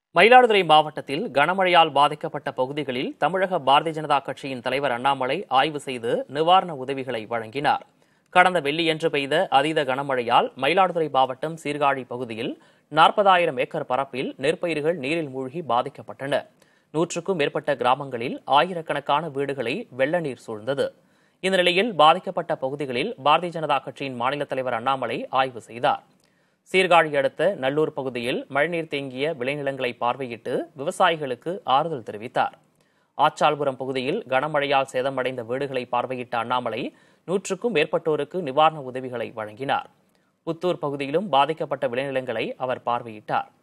மயிலாடுதுறை மாவட்டத்தில் கனமழையால் பாதிக்கப்பட்ட பகுதிகளில் தமிழக பாரதிய ஜனதா கட்சியின் தலைவர் அண்ணாமலை ஆய்வு செய்து நிவாரண உதவிகளை வழங்கினார் கடந்த வெள்ளியன்று பெய்த அதீத கனமழையால் மயிலாடுதுறை மாவட்டம் சீர்காழி பகுதியில் நாற்பதாயிரம் ஏக்கர் பரப்பில் நெற்பயிர்கள் நீரில் மூழ்கி பாதிக்கப்பட்டன நூற்றுக்கும் மேற்பட்ட கிராமங்களில் ஆயிரக்கணக்கான வீடுகளை வெள்ள நீர் சூழ்ந்தது இந்த நிலையில் பாதிக்கப்பட்ட பகுதிகளில் பாரதிய ஜனதா கட்சியின் மாநில தலைவர் அண்ணாமலை ஆய்வு செய்தார் சீர்காழி அடுத்த நல்லூர் பகுதியில் மழைநீர் தேங்கிய விளைநிலங்களை பார்வையிட்டு விவசாயிகளுக்கு ஆறுதல் தெரிவித்தார் ஆச்சால்புரம் பகுதியில் கனமழையால் சேதமடைந்த வீடுகளை பார்வையிட்ட அண்ணாமலை நூற்றுக்கும் மேற்பட்டோருக்கு நிவாரண உதவிகளை வழங்கினார் புத்தூர் பகுதியிலும் பாதிக்கப்பட்ட விளைநிலங்களை அவர் பார்வையிட்டார்